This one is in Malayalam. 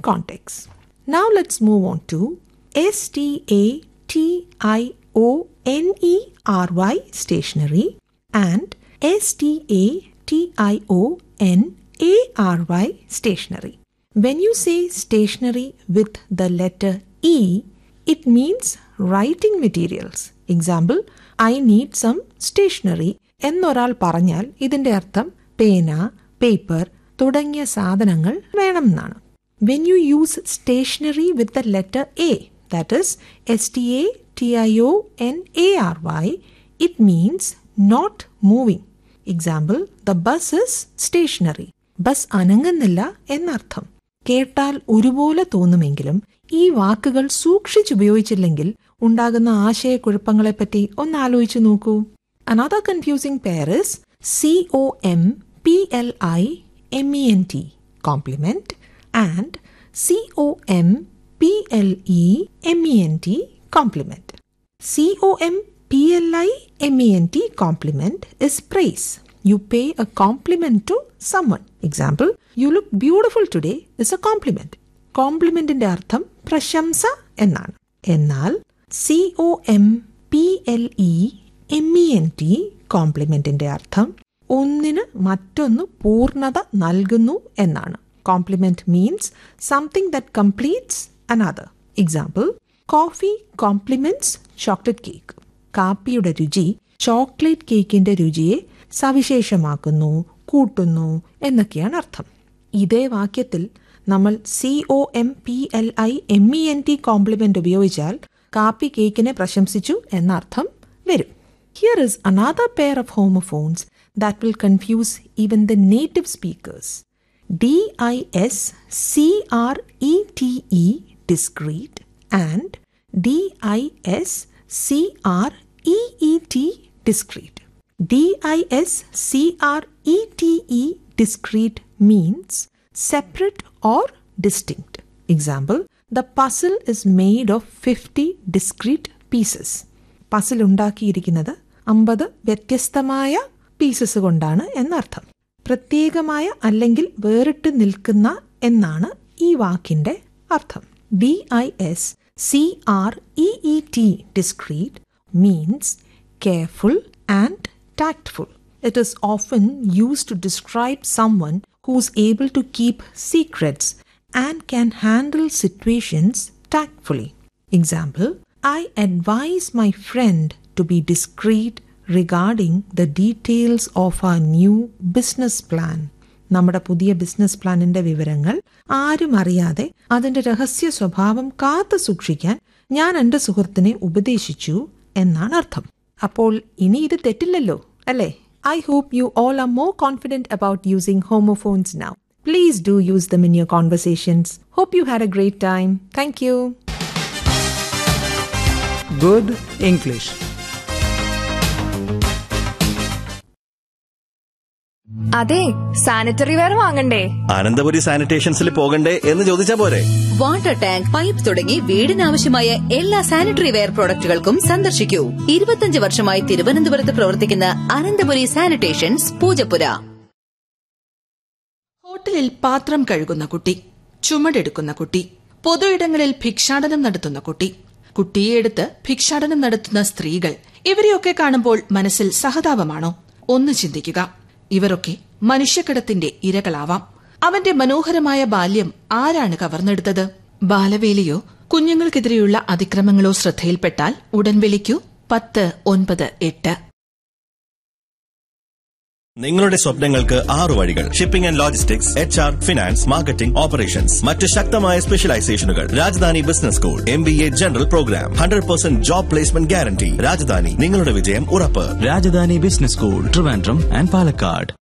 context. Now let's move on to S T A T I O N E R Y stationery and S T A T I O N A R Y stationery. When you say stationery with the letter E, it means writing materials. Example, I need some stationery എന്നൊരാൾ പറഞ്ഞാൽ ഇതിന്റെ അർത്ഥം പേന പേപ്പർ തുടങ്ങിയ സാധനങ്ങൾ വേണമെന്നാണ് when you use stationary with the letter A that is S T A T I O N A R Y it means not moving example the bus is stationary bus അനങ്ങുന്നില്ല എന്നർത്ഥം കേട്ടാൽ ഒരുപോലെ തോന്നുമെങ്കിലും ഈ വാക്കുകൾ സൂക്ഷിച്ചുപയോഗിച്ചില്ലെങ്കിൽ ഉണ്ടാകുന്ന ആശയക്കുഴപ്പങ്ങളെപ്പറ്റി ഒന്ന് ആലോചിച്ചു നോക്കൂ another confusing pair is C O M P L I M E N T compliment and C O M P L E M E N T complement C O M P L I M E N T compliment is praise you pay a compliment to someone example you look beautiful today is a compliment കോംപ്ലിമെന്റിന്റെ അർത്ഥം പ്രശംസ എന്നാണ് എന്നാൽ C O M P L E M E N T കോംപ്ലിമെന്റിന്റെ അർത്ഥം ഒന്നിന് മറ്റൊന്ന് പൂർണ്ണത നൽകുന്നു എന്നാണ് complement means something that completes another example coffee complements chocolate cake കാപ്പിയുടെ രുചി ചോക്ലേറ്റ് കേക്കിന്റെ രുചിയെ സവിശേഷമാക്കുന്നു കൂട്ടുന്നു എന്നൊക്കെയാണ് അർത്ഥം ഇതേ വാക്യത്തിൽ നമ്മൾ C O M P L I M E N T compliment ഉപയോഗിച്ചാൽ കാപ്പി കേക്കിനെ പ്രശംസിച്ചു എന്ന അർത്ഥം വരും here is another pair of homophones that will confuse even the native speakers D I S C R E T E discrete and D I S C R E E T discreet D I S C R E T E discrete means separate or distinct. Example, the puzzle is made of 50 discrete pieces. Puzzle ഉണ്ടാക്കിയിരിക്കുന്നത് അമ്പത് വ്യത്യസ്തമായ പീസസ് കൊണ്ടാണ് എന്നർത്ഥം പ്രത്യേകമായ അല്ലെങ്കിൽ വേറിട്ട് നിൽക്കുന്ന എന്നാണ് ഈ വാക്കിന്റെ അർത്ഥം D I S C R E E T discreet means careful and tactful It is often used to describe someone who's able to keep secrets and can handle situations tactfully. Example I advise my friend to be discreet regarding the details of our new business plan. നമ്മുടെ പുതിയ ബിസിനസ് പ്ലാനിന്റെ വിവരങ്ങൾ ആരും അറിയാതെ അതിന്റെ രഹസ്യ സ്വഭാവം കാത്തു സൂക്ഷിക്കാൻ ഞാൻ എന്റെ സുഹൃത്തിനെ ഉപദേശിച്ചു എന്നാണ് അർത്ഥം അപ്പോൾ ഇനി ഇത് തെറ്റില്ലല്ലോ അല്ലേ I hope you all are more confident about using homophones now. Please do use them in your conversations. Hope you had a great time. Thank you. Good English. അതെ സാനിറ്ററി വെയർ വാങ്ങണ്ടേ അനന്തപുരി സാനിറ്റേഷൻസിൽ പോകണ്ടേ എന്ന് ചോദിച്ചാ പോരെ വാട്ടർ ടാങ്ക് പൈപ്പ് തുടങ്ങി വീടിനാവശ്യമായ എല്ലാ സാനിറ്ററി വെയർ പ്രോഡക്റ്റുകൾക്കും സന്ദർശിക്കൂ ഇരുപത്തിയഞ്ച് വർഷമായി തിരുവനന്തപുരത്ത് പ്രവർത്തിക്കുന്ന അനന്തപുരി സാനിറ്റേഷൻസ് പൂജപ്പുര ഹോട്ടലിൽ പാത്രം കഴുകുന്ന കുട്ടി ചുമടെടുക്കുന്ന കുട്ടി പൊതുയിടങ്ങളിൽ ഭിക്ഷാടനം നടത്തുന്ന കുട്ടി കുട്ടിയെ എടുത്ത് ഭിക്ഷാടനം നടത്തുന്ന സ്ത്രീകൾ ഇവരെയൊക്കെ കാണുമ്പോൾ മനസ്സിൽ സഹതാപമാണോ ഒന്ന് ചിന്തിക്കുക ഇവരൊക്കെ മനുഷ്യക്കടത്തിന്റെ ഇരകളാവാം അവന്റെ മനോഹരമായ ബാല്യം ആരാണ് കവർന്നെടുത്തത് ബാലവേലിയോ കുഞ്ഞുങ്ങൾക്കെതിരെയുള്ള അതിക്രമങ്ങളോ ശ്രദ്ധയിൽപ്പെട്ടാൽ ഉടൻ വിളിക്കൂ പത്ത് ഒൻപത് എട്ട് നിങ്ങളുടെ സ്വപ്നങ്ങൾക്ക് ആറു വഴികൾ shipping and logistics H R finance marketing operations മറ്റ് ശക്തമായ സ്പെഷ്യലൈസേഷനുകൾ Rajadhani business school M B A general program hundred percent job placement guarantee Rajadhani നിങ്ങളുടെ വിജയം ഉറപ്പ് Rajadhani business school Trivandrum and Palakkad